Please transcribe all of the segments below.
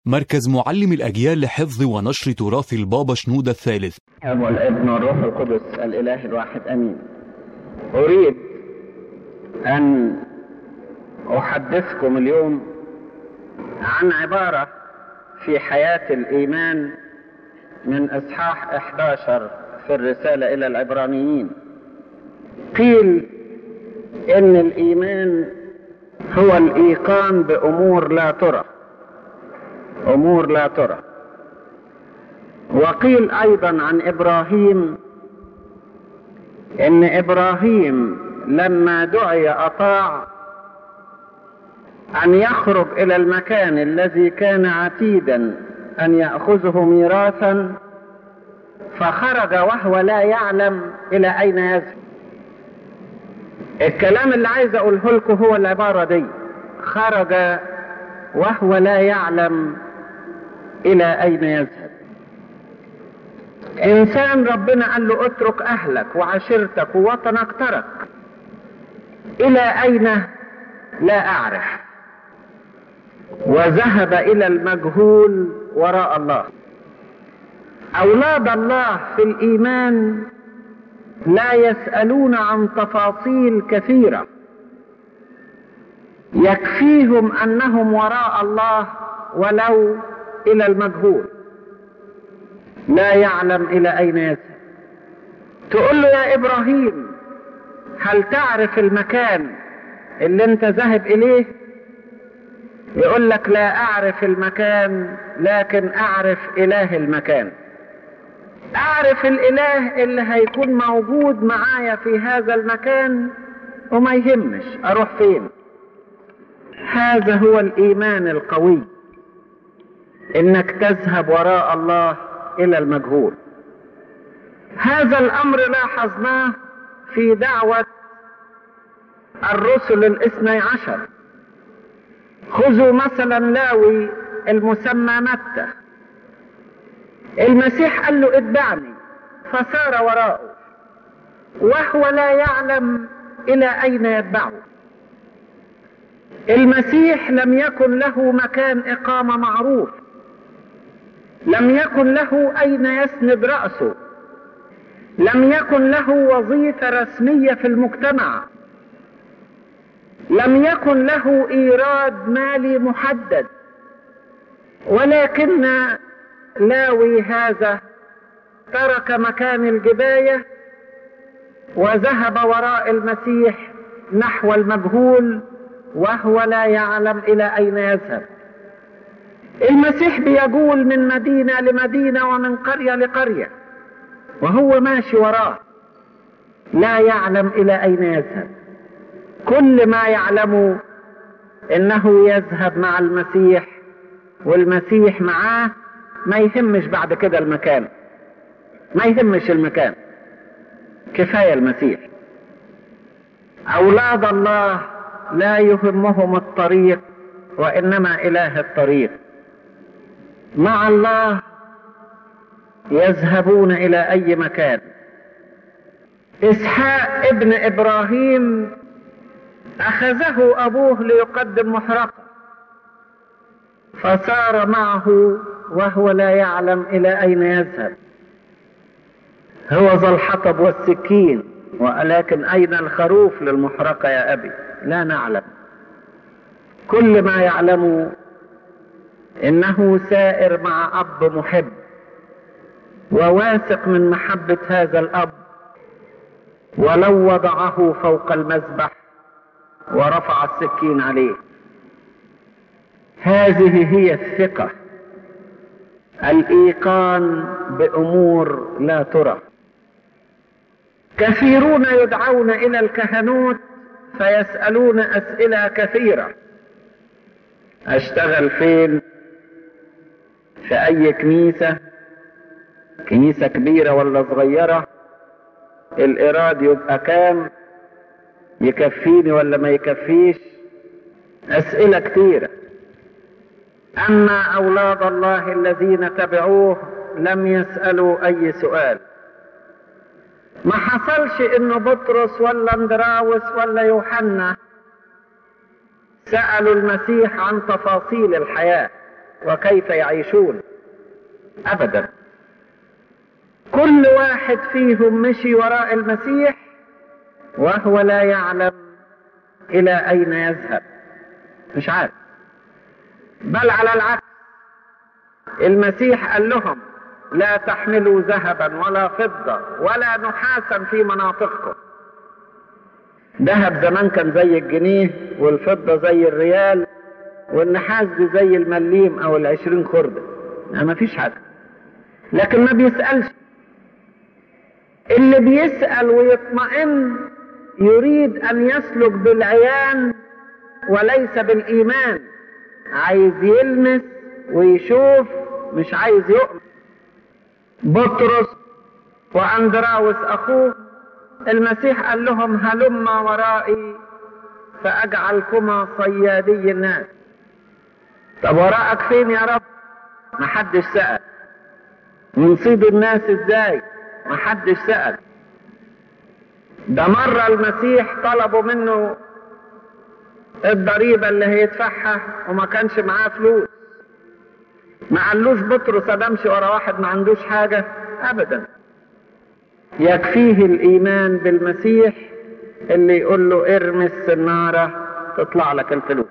مركز معلم الأجيال لحفظ ونشر تراث البابا شنودة الثالث الاب والابن والروح القدس الاله الواحد امين اريد ان احدثكم اليوم عن عباره في حياه الايمان من اصحاح 11 في الرساله الى العبرانيين قيل ان الايمان هو الايقان بامور لا ترى امور لا ترى وقيل ايضا عن ابراهيم ان ابراهيم لما دعي اطاع ان يخرج الى المكان الذي كان عتيدا ان ياخذه ميراثا فخرج وهو لا يعلم الى اين يذهب الكلام اللي عايز اقوله لكم هو العباره دي خرج وهو لا يعلم الى اين يذهب انسان ربنا قال له اترك اهلك وعشيرتك ووطنك ترك الى اين لا اعرف وذهب الى المجهول وراء الله اولاد الله في الايمان لا يسالون عن تفاصيل كثيره يكفيهم انهم وراء الله ولو الى المجهول لا يعلم الى اين يذهب تقول له يا ابراهيم هل تعرف المكان اللي انت ذاهب اليه يقول لك لا اعرف المكان لكن اعرف اله المكان اعرف الاله اللي هيكون موجود معايا في هذا المكان وما يهمش اروح فين هذا هو الايمان القوي انك تذهب وراء الله الى المجهول هذا الامر لاحظناه في دعوة الرسل الاثني عشر خذوا مثلا لاوي المسمى متى المسيح قال له اتبعني فسار وراءه وهو لا يعلم الى اين يتبعه المسيح لم يكن له مكان اقامه معروف لم يكن له اين يسند راسه لم يكن له وظيفه رسميه في المجتمع لم يكن له ايراد مالي محدد ولكن لاوي هذا ترك مكان الجبايه وذهب وراء المسيح نحو المجهول وهو لا يعلم الى اين يذهب المسيح بيجول من مدينه لمدينه ومن قريه لقريه وهو ماشي وراه لا يعلم الى اين يذهب كل ما يعلمه انه يذهب مع المسيح والمسيح معاه ما يهمش بعد كده المكان ما يهمش المكان كفايه المسيح اولاد الله لا يهمهم الطريق وانما اله الطريق مع الله يذهبون الى اي مكان اسحاق ابن ابراهيم اخذه ابوه ليقدم محرقه فسار معه وهو لا يعلم الى اين يذهب هو ذا الحطب والسكين ولكن اين الخروف للمحرقه يا ابي لا نعلم كل ما يعلمه انه سائر مع اب محب وواثق من محبه هذا الاب ولو وضعه فوق المذبح ورفع السكين عليه هذه هي الثقه الايقان بامور لا ترى كثيرون يدعون الى الكهنوت فيسالون اسئله كثيره اشتغل فين في اي كنيسه كنيسه كبيره ولا صغيره الايراد يبقى كام يكفيني ولا ما يكفيش اسئله كثيره اما اولاد الله الذين تبعوه لم يسالوا اي سؤال ما حصلش انه بطرس ولا اندراوس ولا يوحنا سالوا المسيح عن تفاصيل الحياه وكيف يعيشون ابدا كل واحد فيهم مشي وراء المسيح وهو لا يعلم الى اين يذهب مش عارف بل على العكس المسيح قال لهم لا تحملوا ذهبا ولا فضة ولا نحاسا في مناطقكم ذهب زمان كان زي الجنيه والفضة زي الريال والنحاس دي زي المليم او العشرين خردة ما فيش حاجة لكن ما بيسألش اللي بيسأل ويطمئن يريد ان يسلك بالعيان وليس بالايمان عايز يلمس ويشوف مش عايز يؤمن بطرس واندراوس اخوه المسيح قال لهم هلما ورائي فاجعلكما صيادي الناس طب وراءك فين يا رب محدش سأل ونصيد الناس ازاي محدش سأل ده مرة المسيح طلبوا منه الضريبة اللي هيدفعها وما كانش معاه فلوس ما قالوش بطرس امشي ورا واحد ما عندوش حاجة ابدا يكفيه الايمان بالمسيح اللي يقول له ارمي السنارة تطلع لك الفلوس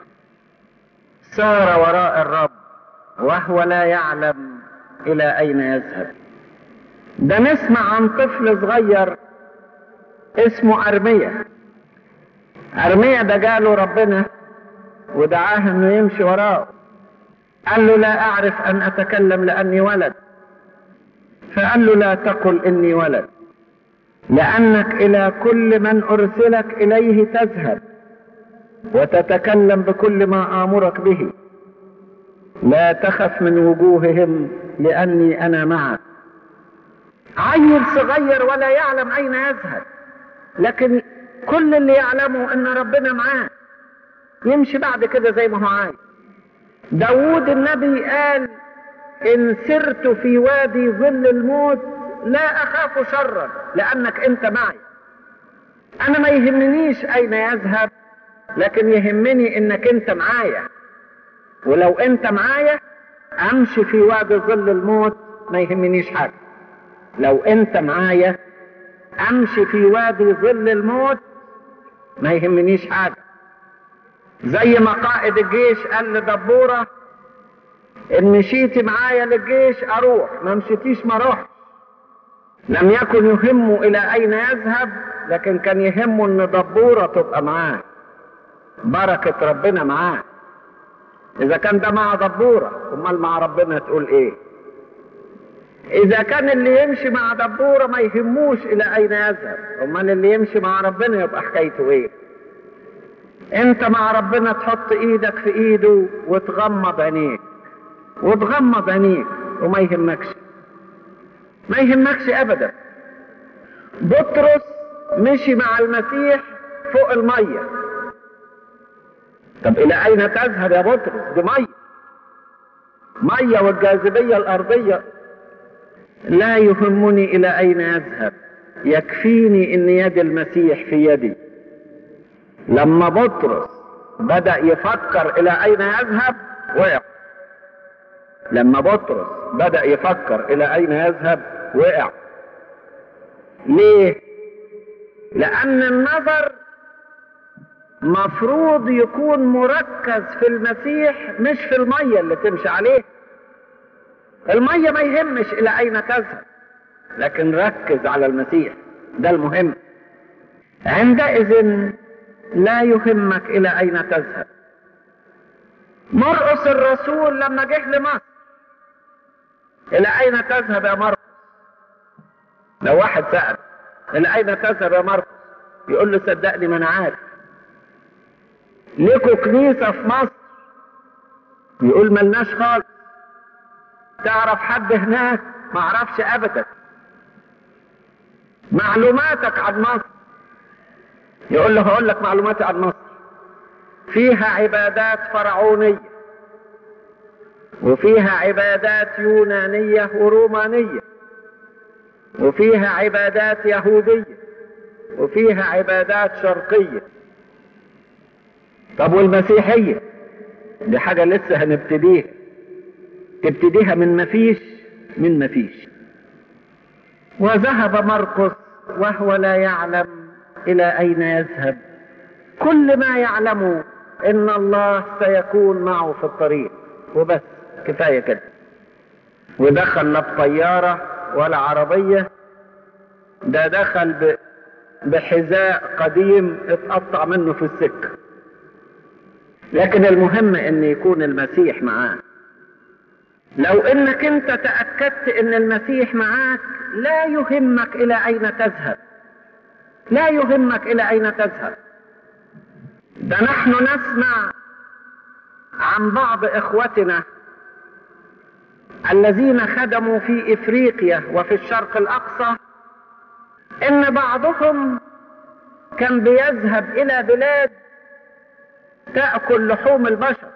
سار وراء الرب وهو لا يعلم الى اين يذهب ده نسمع عن طفل صغير اسمه ارمية ارمية ده جاله ربنا ودعاه انه يمشي وراءه قال له لا اعرف ان اتكلم لاني ولد فقال له لا تقل اني ولد لانك الى كل من ارسلك اليه تذهب وتتكلم بكل ما امرك به لا تخف من وجوههم لاني انا معك عيل صغير ولا يعلم اين يذهب لكن كل اللي يعلمه ان ربنا معاه يمشي بعد كده زي ما هو عايز داود النبي قال ان سرت في وادي ظل الموت لا اخاف شرا لانك انت معي انا ما يهمنيش اين يذهب لكن يهمني انك انت معايا ولو انت معايا امشي في وادي ظل الموت ما يهمنيش حاجه لو انت معايا امشي في وادي ظل الموت ما يهمنيش حاجه زي ما قائد الجيش قال لدبورة ان مشيتي معايا للجيش اروح ما مشيتيش ما اروح لم يكن يهمه الى اين يذهب لكن كان يهمه ان دبورة تبقى معاه بركة ربنا معاه اذا كان ده مع دبورة امال مع ربنا تقول ايه اذا كان اللي يمشي مع دبورة ما يهموش الى اين يذهب امال اللي يمشي مع ربنا يبقى حكايته ايه انت مع ربنا تحط ايدك في ايده وتغمض عينيك وتغمض عينيك وما يهمكش ما يهمكش ابدا بطرس مشي مع المسيح فوق المية طب الى اين تذهب يا بطرس دي مية مية والجاذبية الارضية لا يهمني الى اين يذهب يكفيني ان يد المسيح في يدي لما بطرس بدأ يفكر إلى أين يذهب وقع لما بطرس بدأ يفكر إلى أين يذهب وقع ليه؟ لأن النظر مفروض يكون مركز في المسيح مش في المية اللي تمشي عليه المية ما يهمش إلى أين تذهب لكن ركز على المسيح ده المهم عندئذ لا يهمك الى اين تذهب مرقس الرسول لما جه لمصر الى اين تذهب يا مرقس لو واحد سأل الى اين تذهب يا مرقس يقول له صدقني ما انا عارف ليكوا كنيسة في مصر يقول ملناش خالص تعرف حد هناك ما اعرفش ابدا معلوماتك عن مصر يقول له هقول لك معلوماتي عن مصر فيها عبادات فرعونية وفيها عبادات يونانية ورومانية وفيها عبادات يهودية وفيها عبادات شرقية طب والمسيحية دي حاجة لسه هنبتديها تبتديها من مفيش من مفيش وذهب مرقس وهو لا يعلم الى اين يذهب كل ما يعلمه ان الله سيكون معه في الطريق وبس كفايه كده ودخل لا بطياره ولا عربيه ده دخل ب... بحذاء قديم اتقطع منه في السكه لكن المهم ان يكون المسيح معاه لو انك انت تاكدت ان المسيح معاك لا يهمك الى اين تذهب لا يهمك الى اين تذهب ده نحن نسمع عن بعض اخوتنا الذين خدموا في افريقيا وفي الشرق الاقصى ان بعضهم كان بيذهب الى بلاد تاكل لحوم البشر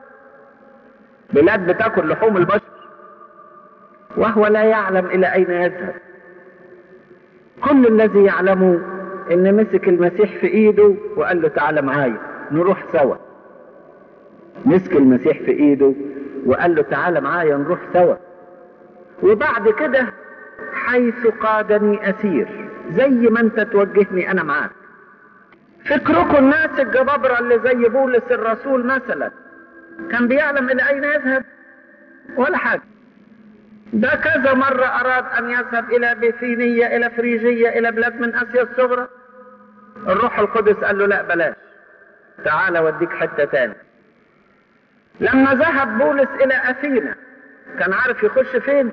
بلاد بتاكل لحوم البشر وهو لا يعلم الى اين يذهب كل الذي يعلمه ان مسك المسيح في ايده وقال له تعالى معايا نروح سوا مسك المسيح في ايده وقال له تعالى معايا نروح سوا وبعد كده حيث قادني اسير زي ما انت توجهني انا معاك فكركم الناس الجبابرة اللي زي بولس الرسول مثلا كان بيعلم الى اين يذهب ولا حاجة ده كذا مرة اراد ان يذهب الى بيثينية الى فريجية الى بلاد من اسيا الصغرى الروح القدس قال له لا بلاش تعال اوديك حتة تاني لما ذهب بولس الى اثينا كان عارف يخش فين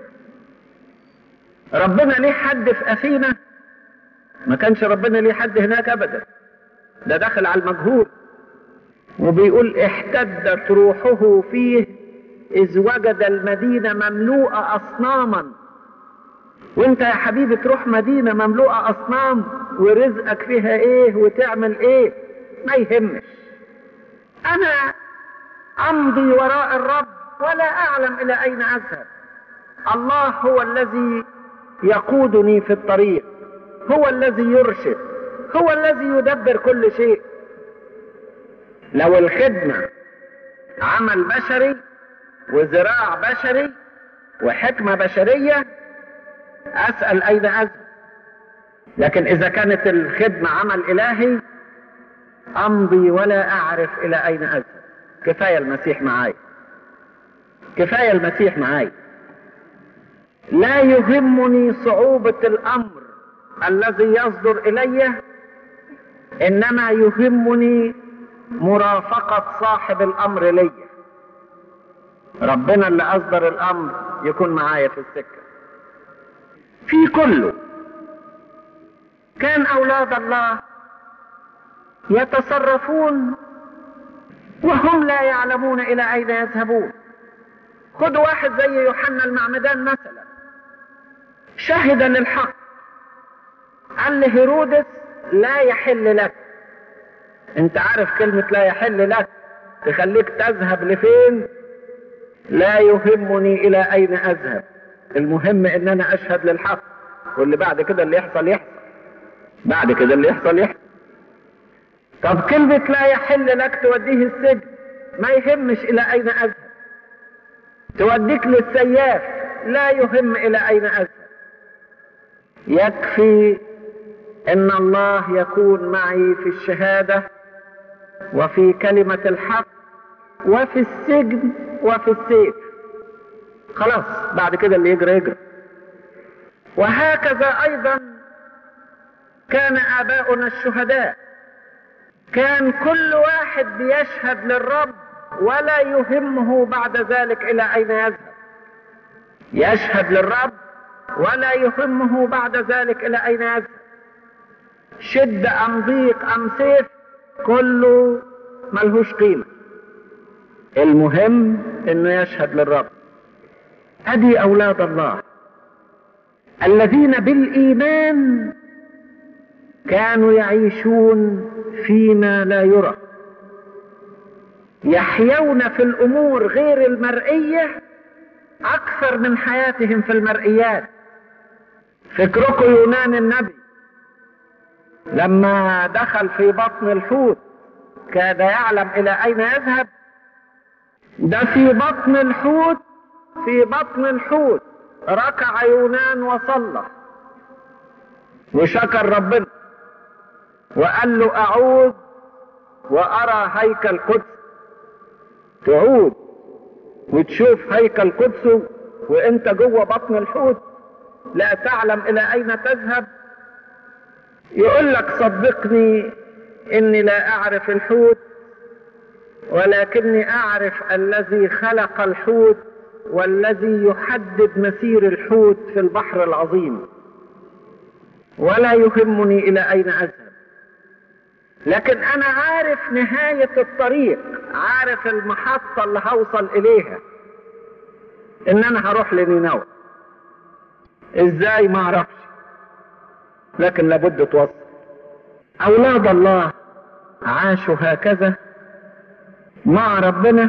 ربنا ليه حد في اثينا ما كانش ربنا ليه حد هناك ابدا ده دخل على المجهول وبيقول احتدت روحه فيه اذ وجد المدينة مملوءة اصناما وانت يا حبيبي تروح مدينة مملوءة اصنام ورزقك فيها ايه وتعمل ايه ما يهمش انا امضي وراء الرب ولا اعلم الى اين اذهب الله هو الذي يقودني في الطريق هو الذي يرشد هو الذي يدبر كل شيء لو الخدمة عمل بشري وزراع بشري وحكمة بشرية أسأل أين أذهب لكن إذا كانت الخدمة عمل إلهي أمضي ولا أعرف إلى أين أذهب كفاية المسيح معاي كفاية المسيح معاي لا يهمني صعوبة الأمر الذي يصدر إلي إنما يهمني مرافقة صاحب الأمر لي ربنا اللي أصدر الأمر يكون معايا في السكة في كله كان أولاد الله يتصرفون وهم لا يعلمون إلى أين يذهبون خذ واحد زي يوحنا المعمدان مثلا شهد للحق قال لهيرودس لا يحل لك انت عارف كلمة لا يحل لك تخليك تذهب لفين لا يهمني الى اين اذهب المهم ان انا اشهد للحق واللي بعد كده اللي يحصل يحصل بعد كده اللي يحصل يحصل طب كلمة لا يحل لك توديه السجن ما يهمش الى اين اذهب توديك للسياف لا يهم الى اين اذهب يكفي ان الله يكون معي في الشهادة وفي كلمة الحق وفي السجن وفي السيف خلاص بعد كده اللي يجري يجري وهكذا ايضا كان اباؤنا الشهداء كان كل واحد بيشهد للرب ولا يهمه بعد ذلك الى اين يذهب يشهد للرب ولا يهمه بعد ذلك الى اين يذهب شد ام ضيق ام سيف كله ملهوش قيمة المهم انه يشهد للرب ادي اولاد الله الذين بالايمان كانوا يعيشون فيما لا يرى يحيون في الامور غير المرئيه اكثر من حياتهم في المرئيات فكركم يونان النبي لما دخل في بطن الحوت كاد يعلم الى اين يذهب ده في بطن الحوت في بطن الحوت ركع يونان وصلى وشكر ربنا وقال له اعود وارى هيكل قدس تعود وتشوف هيكل قدسه وانت جوه بطن الحوت لا تعلم الى اين تذهب يقول لك صدقني اني لا اعرف الحوت ولكني اعرف الذي خلق الحوت والذي يحدد مسير الحوت في البحر العظيم ولا يهمني الى اين اذهب لكن انا عارف نهاية الطريق عارف المحطة اللي هوصل اليها ان انا هروح لنينوى ازاي ما اعرفش لكن لابد توصل اولاد الله عاشوا هكذا مع ربنا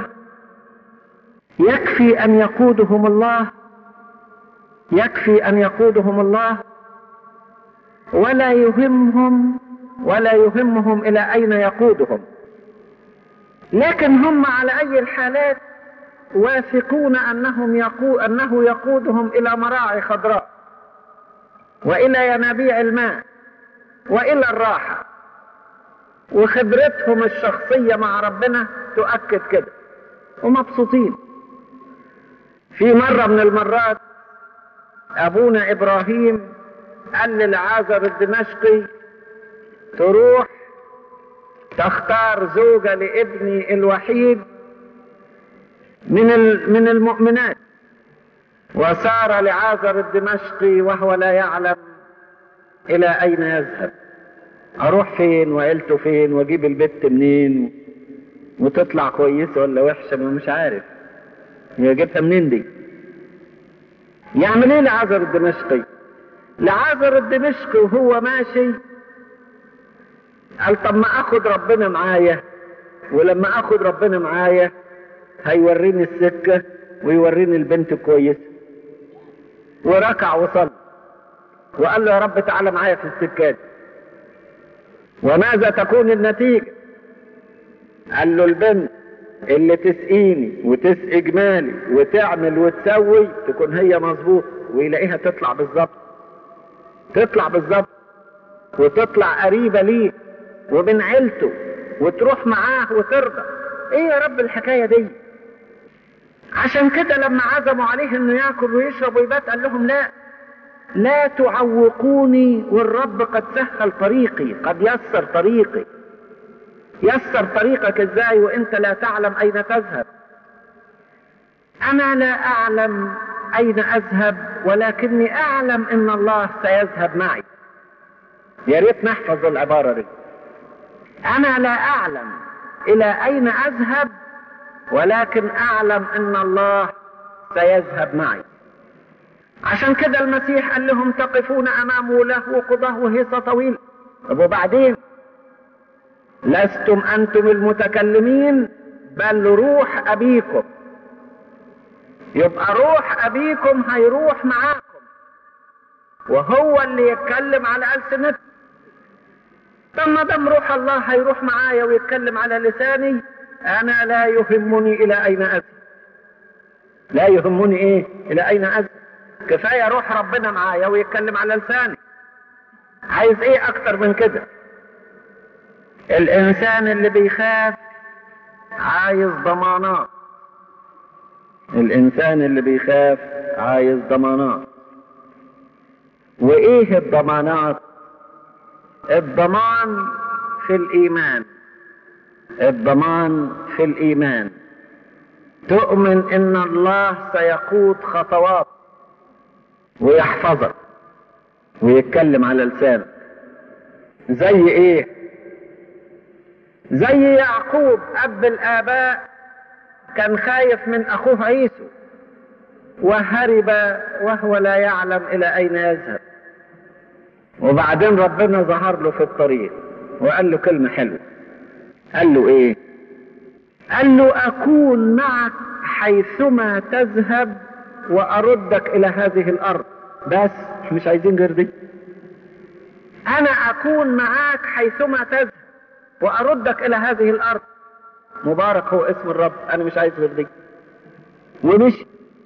يكفي ان يقودهم الله يكفي ان يقودهم الله ولا يهمهم ولا يهمهم الى اين يقودهم لكن هم على اي الحالات واثقون انهم يقو انه يقودهم الى مراعي خضراء والى ينابيع الماء والى الراحه وخبرتهم الشخصيه مع ربنا تؤكد كده ومبسوطين في مره من المرات ابونا ابراهيم قال للعازر الدمشقي تروح تختار زوجة لابني الوحيد من من المؤمنات وسار لعازر الدمشقي وهو لا يعلم الى اين يذهب اروح فين وعيلته فين واجيب البت منين وتطلع كويسه ولا وحشه ما مش عارف يجيبها منين دي يعمل ايه لعازر الدمشقي لعازر الدمشقي وهو ماشي قال طب ما اخد ربنا معايا ولما اخد ربنا معايا هيوريني السكة ويوريني البنت كويسة وركع وصلى وقال له يا رب تعالى معايا في السكة دي وماذا تكون النتيجة قال له البنت اللي تسقيني وتسقي جمالي وتعمل وتسوي تكون هي مظبوط ويلاقيها تطلع بالظبط تطلع بالظبط وتطلع قريبة ليه ومن عيلته وتروح معاه وترضى ايه يا رب الحكاية دي عشان كده لما عزموا عليه انه ياكل ويشرب ويبات قال لهم لا لا تعوقوني والرب قد سهل طريقي قد يسر طريقي يسر طريقك ازاي وانت لا تعلم اين تذهب انا لا اعلم اين اذهب ولكني اعلم ان الله سيذهب معي يا ريت نحفظ العبارة دي انا لا اعلم الى اين اذهب ولكن اعلم ان الله سيذهب معي عشان كده المسيح قال لهم تقفون امامه له قضاه وهيصة طويل طب وبعدين لستم انتم المتكلمين بل روح ابيكم يبقى روح ابيكم هيروح معاكم وهو اللي يتكلم على السنتكم طب ما دام روح الله هيروح معايا ويتكلم على لساني انا لا يهمني الى اين اذهب لا يهمني ايه الى اين اذهب كفايه روح ربنا معايا ويتكلم على لساني عايز ايه اكتر من كده الانسان اللي بيخاف عايز ضمانات الانسان اللي بيخاف عايز ضمانات وايه الضمانات الضمان في الايمان الضمان في الايمان تؤمن ان الله سيقود خطوات ويحفظك ويتكلم على لسانك زي ايه زي يعقوب اب الاباء كان خايف من اخوه عيسو وهرب وهو لا يعلم الى اين يذهب وبعدين ربنا ظهر له في الطريق وقال له كلمة حلوة قال له ايه قال له اكون معك حيثما تذهب واردك الى هذه الارض بس مش عايزين غير دي انا اكون معاك حيثما تذهب واردك الى هذه الارض مبارك هو اسم الرب انا مش عايز غير دي ومشي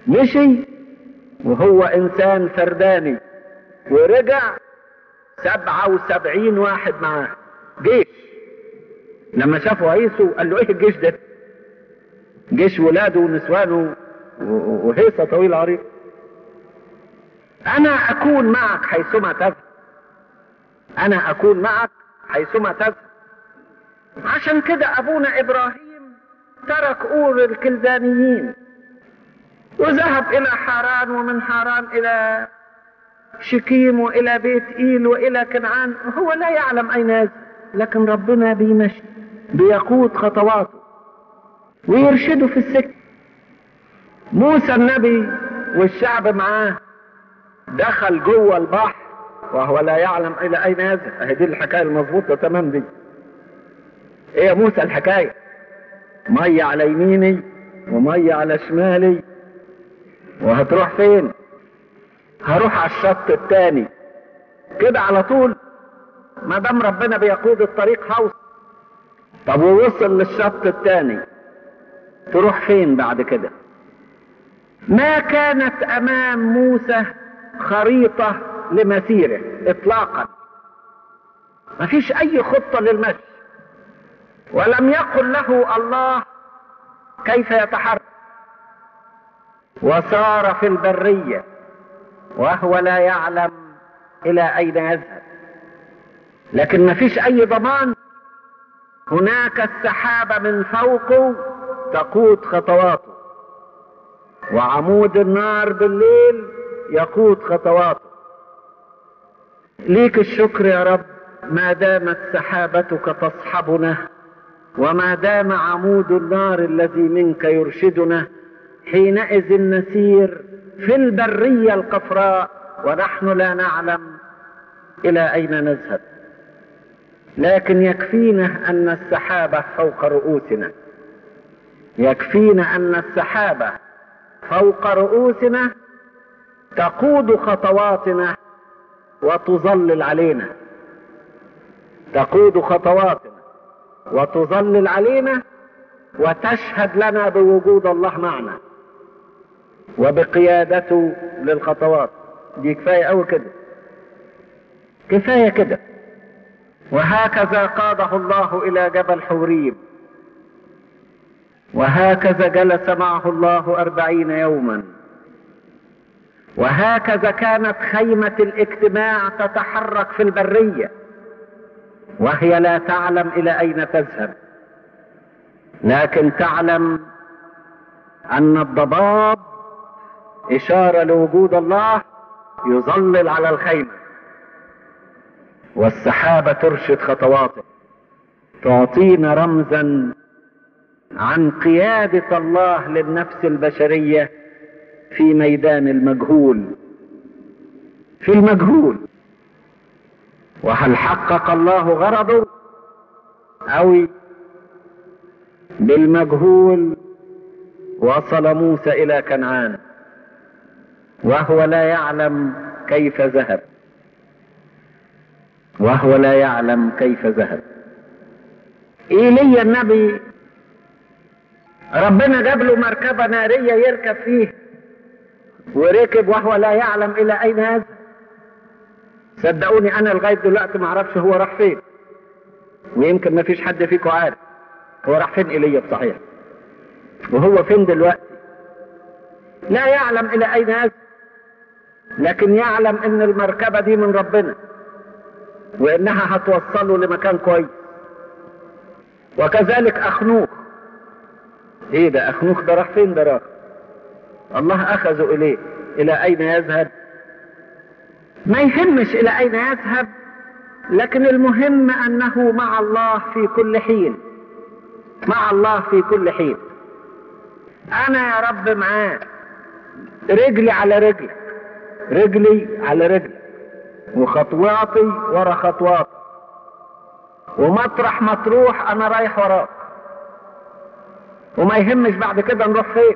مشي وهو انسان فرداني ورجع سبعة وسبعين واحد معاه جيش لما شافوا عيسو قال له ايه الجيش ده جيش ولاده ونسوانه وهيصة طويلة عريضة انا اكون معك حيثما تذهب انا اكون معك حيثما تذهب عشان كده ابونا ابراهيم ترك اور الكلدانيين وذهب الى حاران ومن حاران الى شكيم والى بيت ايل والى كنعان هو لا يعلم اين يذهب لكن ربنا بيمشي بيقود خطواته ويرشده في السكه موسى النبي والشعب معاه دخل جوه البحر وهو لا يعلم الى اين يذهب اهي دي الحكايه المظبوطه تمام دي ايه يا موسى الحكايه ميه على يميني وميه على شمالي وهتروح فين هروح على الشط التاني كده على طول ما دام ربنا بيقود الطريق هوصل طب ووصل للشط التاني تروح فين بعد كده ما كانت امام موسى خريطة لمسيره اطلاقا ما فيش اي خطة للمشي ولم يقل له الله كيف يتحرك وسار في البرية وهو لا يعلم الى اين يذهب لكن ما فيش اي ضمان هناك السحابة من فوقه تقود خطواته وعمود النار بالليل يقود خطواته ليك الشكر يا رب ما دامت سحابتك تصحبنا وما دام عمود النار الذي منك يرشدنا حينئذ نسير في البرية القفراء ونحن لا نعلم إلى أين نذهب لكن يكفينا أن السحابة فوق رؤوسنا يكفينا أن السحابة فوق رؤوسنا تقود خطواتنا وتظلل علينا تقود خطواتنا وتظلل علينا وتشهد لنا بوجود الله معنا وبقيادته للخطوات دي كفاية أوي كده كفاية كده وهكذا قاده الله إلى جبل حوريب وهكذا جلس معه الله أربعين يوما وهكذا كانت خيمة الاجتماع تتحرك في البرية وهي لا تعلم إلى أين تذهب لكن تعلم أن الضباب إشارة لوجود الله يظلل على الخيمة والسحابة ترشد خطواته تعطينا رمزا عن قيادة الله للنفس البشرية في ميدان المجهول في المجهول وهل حقق الله غرضه او بالمجهول وصل موسى الى كنعان وهو لا يعلم كيف ذهب وهو لا يعلم كيف ذهب ايليا النبي ربنا جاب له مركبة نارية يركب فيه وركب وهو لا يعلم الى اين هذا صدقوني انا لغايه دلوقتي ما اعرفش هو راح فين ويمكن ما فيش حد فيكم عارف هو راح فين ايليا بصحيح وهو فين دلوقتي لا يعلم الى اين هذا لكن يعلم ان المركبه دي من ربنا وانها هتوصله لمكان كويس وكذلك اخنوخ ايه ده اخنوخ ده راح فين ده راح الله اخذه اليه الى اين يذهب ما يهمش الى اين يذهب لكن المهم انه مع الله في كل حين مع الله في كل حين انا يا رب معاك رجلي على رجلك رجلي على رجلك وخطواتي ورا خطواتي ومطرح ما تروح انا رايح وراك وما يهمش بعد كده نروح فين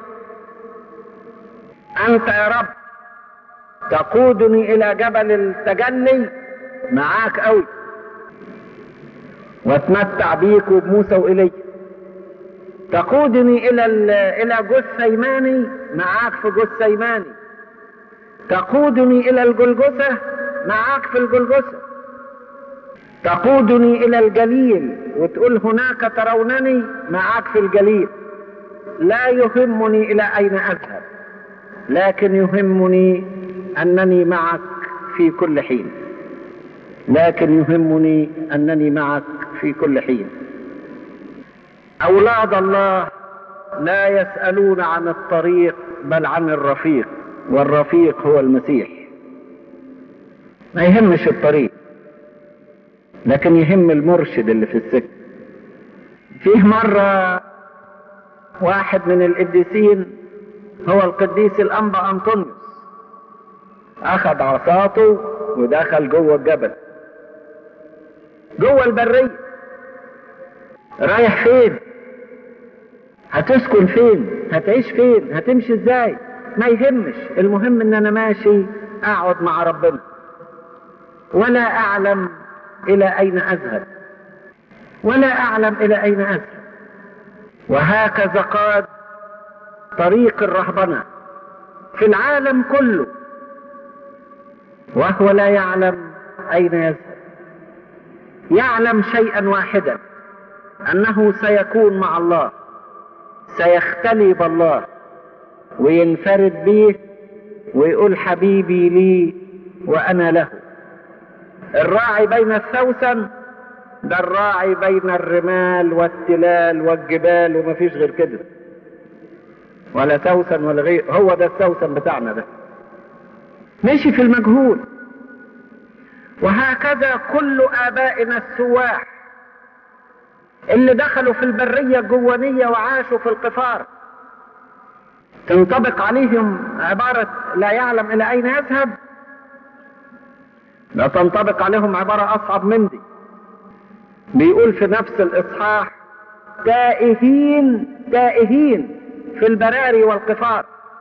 انت يا رب تقودني الى جبل التجلي معاك قوي واتمتع بيك وبموسى والي تقودني الى الى جثيماني معاك في جثيماني تقودني الى الجلجثة معاك في الجلجثة تقودني الى الجليل وتقول هناك ترونني معاك في الجليل لا يهمني الى اين اذهب لكن يهمني انني معك في كل حين لكن يهمني انني معك في كل حين اولاد الله لا يسالون عن الطريق بل عن الرفيق والرفيق هو المسيح ما يهمش الطريق لكن يهم المرشد اللي في السكه فيه مره واحد من القديسين هو القديس الانبا انطونيوس اخذ عصاته ودخل جوه الجبل جوه البريه رايح فين هتسكن فين هتعيش فين هتمشي ازاي ما يهمش المهم ان انا ماشي اقعد مع ربنا ولا اعلم الى اين اذهب ولا اعلم الى اين اذهب وهكذا قاد طريق الرهبنه في العالم كله وهو لا يعلم اين يذهب يعلم شيئا واحدا انه سيكون مع الله سيختلي بالله وينفرد به ويقول حبيبي لي وانا له الراعي بين الثوسن ده الراعي بين الرمال والتلال والجبال ومفيش غير كده ولا ثوسن ولا غير هو ده الثوسن بتاعنا ده مشي في المجهول وهكذا كل ابائنا السواح اللي دخلوا في البرية الجوانية وعاشوا في القفار تنطبق عليهم عبارة لا يعلم إلى أين يذهب لا تنطبق عليهم عبارة أصعب من دي بيقول في نفس الإصحاح تائهين تائهين في البراري والقفار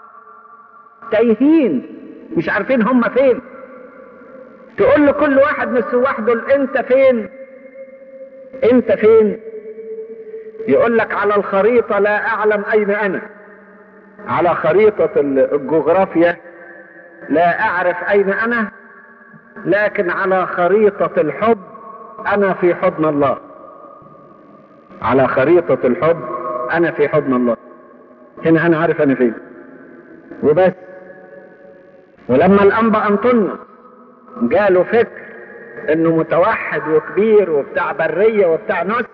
تايهين مش عارفين هم فين تقول لكل واحد من السواح دول انت فين انت فين يقول لك على الخريطة لا اعلم اين انا على خريطة الجغرافيا لا اعرف اين انا لكن على خريطة الحب انا في حضن الله على خريطة الحب انا في حضن الله هنا انا عارف انا فين وبس ولما الانبا انطونيوس جاله فكر انه متوحد وكبير وبتاع برية وبتاع نسك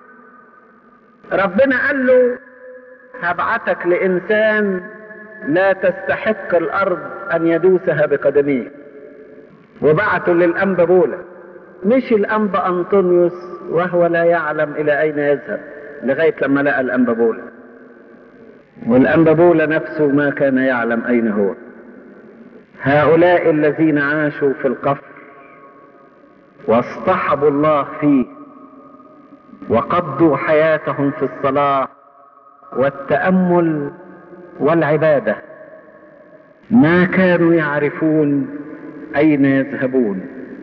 ربنا قال له هبعتك لانسان لا تستحق الارض ان يدوسها بقدميه وبعته للانبا بولا مش الانبا انطونيوس وهو لا يعلم الى اين يذهب لغايه لما لقى الانبا بولا والانبا بولا نفسه ما كان يعلم اين هو هؤلاء الذين عاشوا في القفر واصطحبوا الله فيه وقضوا حياتهم في الصلاه والتامل والعباده ما كانوا يعرفون اين يذهبون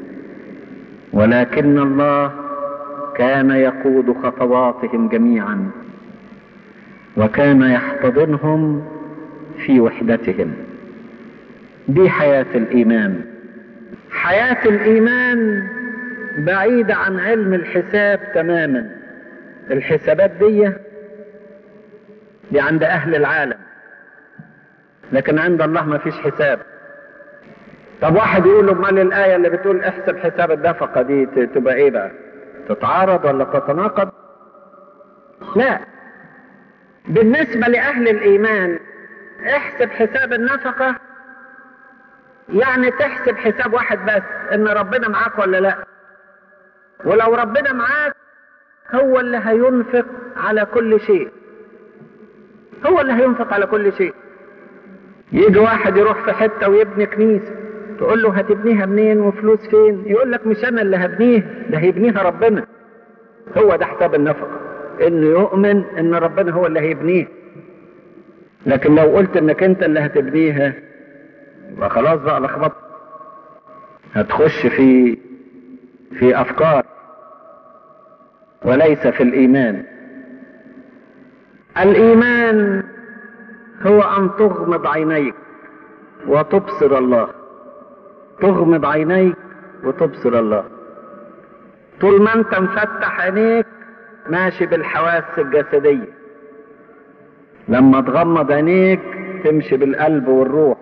ولكن الله كان يقود خطواتهم جميعا وكان يحتضنهم في وحدتهم دي حياه الايمان حياه الايمان بعيده عن علم الحساب تماما الحسابات دي دي عند اهل العالم لكن عند الله ما فيش حساب طب واحد يقول له امال الايه اللي بتقول احسب حساب النفقه دي تبقى ايه بقى تتعارض ولا تتناقض لا بالنسبه لاهل الايمان احسب حساب النفقه يعني تحسب حساب واحد بس ان ربنا معاك ولا لا ولو ربنا معاك هو اللي هينفق على كل شيء هو اللي هينفق على كل شيء يجي واحد يروح في حته ويبني كنيسه تقول له هتبنيها منين وفلوس فين يقول لك مش انا اللي هبنيها ده هيبنيها ربنا هو ده حساب النفقه انه يؤمن ان ربنا هو اللي هيبنيه لكن لو قلت انك انت اللي هتبنيها يبقى خلاص بقى لخبطت هتخش في في افكار وليس في الايمان الإيمان هو أن تغمض عينيك وتبصر الله تغمض عينيك وتبصر الله طول ما انت مفتح عينيك ماشي بالحواس الجسدية لما تغمض عينيك تمشي بالقلب والروح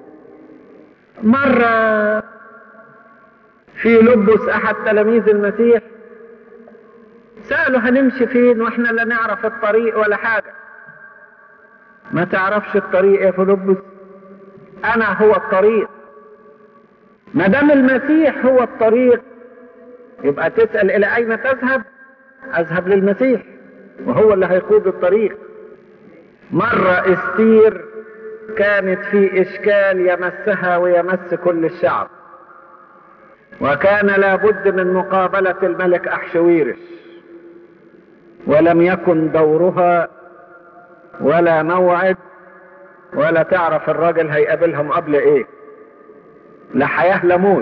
مرة في لبس أحد تلاميذ المسيح سألوا هنمشي فين واحنا لا نعرف الطريق ولا حاجة ما تعرفش الطريق يا فيلبس انا هو الطريق ما دام المسيح هو الطريق يبقى تسأل الى اين تذهب اذهب للمسيح وهو اللي هيقود الطريق مرة استير كانت في اشكال يمسها ويمس كل الشعب وكان لابد من مقابلة الملك احشويرش ولم يكن دورها ولا موعد ولا تعرف الراجل هيقابلهم قبل ايه لا حياة لا موت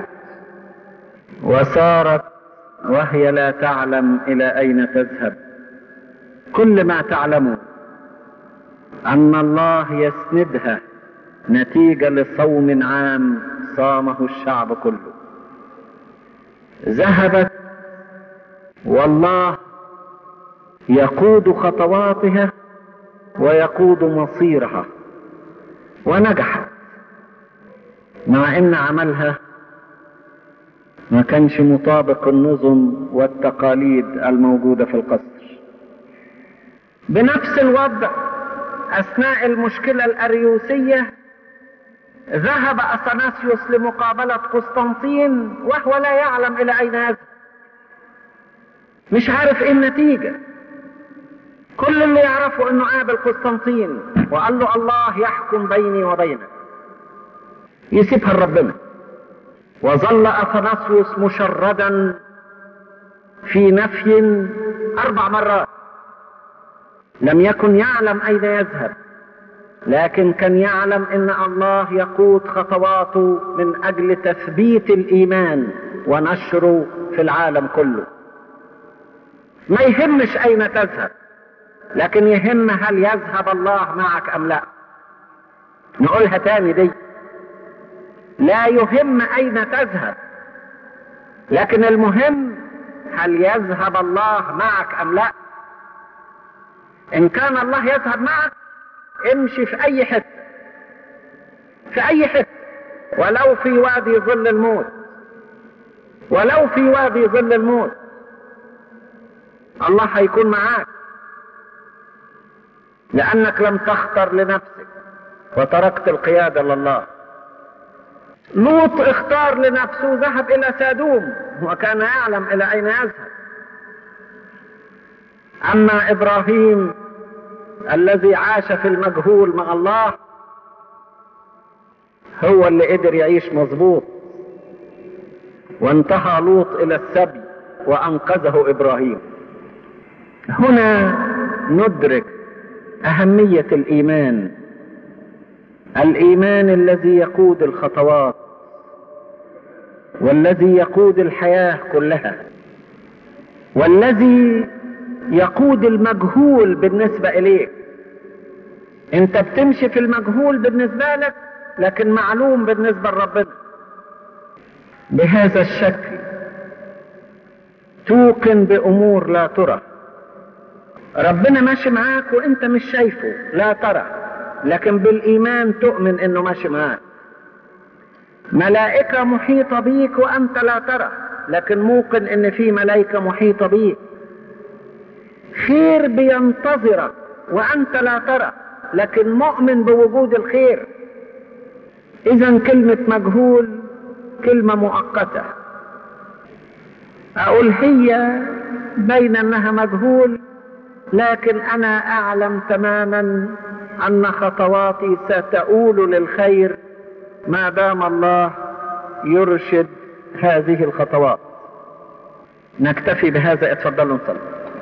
وصارت وهي لا تعلم الى اين تذهب كل ما تعلمه ان الله يسندها نتيجة لصوم عام صامه الشعب كله ذهبت والله يقود خطواتها ويقود مصيرها ونجحت مع ان عملها ما كانش مطابق النظم والتقاليد الموجودة في القصر بنفس الوضع اثناء المشكلة الاريوسية ذهب اثناسيوس لمقابلة قسطنطين وهو لا يعلم الى اين يذهب مش عارف ايه النتيجة كل اللي يعرفه انه قابل قسطنطين وقال له الله يحكم بيني وبينك يسيبها لربنا وظل اثناسيوس مشردا في نفي اربع مرات لم يكن يعلم اين يذهب لكن كان يعلم ان الله يقود خطواته من اجل تثبيت الايمان ونشره في العالم كله ما يهمش اين تذهب لكن يهم هل يذهب الله معك ام لا نقولها تاني دي لا يهم اين تذهب لكن المهم هل يذهب الله معك ام لا ان كان الله يذهب معك امشي في اي حته في اي حته ولو في وادي ظل الموت ولو في وادي ظل الموت الله هيكون معاك لانك لم تختر لنفسك وتركت القياده لله لوط اختار لنفسه ذهب الى سادوم وكان يعلم الى اين يذهب اما ابراهيم الذي عاش في المجهول مع الله هو اللي قدر يعيش مظبوط وانتهى لوط الى السبي وانقذه ابراهيم هنا ندرك اهميه الايمان الايمان الذي يقود الخطوات والذي يقود الحياه كلها والذي يقود المجهول بالنسبه اليك انت بتمشي في المجهول بالنسبه لك لكن معلوم بالنسبه لربنا بهذا الشكل توقن بامور لا ترى ربنا ماشي معاك وانت مش شايفه لا ترى لكن بالايمان تؤمن انه ماشي معاك ملائكة محيطة بيك وانت لا ترى لكن موقن ان في ملائكة محيطة بيك خير بينتظرك وانت لا ترى لكن مؤمن بوجود الخير اذا كلمة مجهول كلمة مؤقتة اقول هي بين انها مجهول لكن انا اعلم تماما ان خطواتي ستؤول للخير ما دام الله يرشد هذه الخطوات نكتفي بهذا اتفضلوا نصلي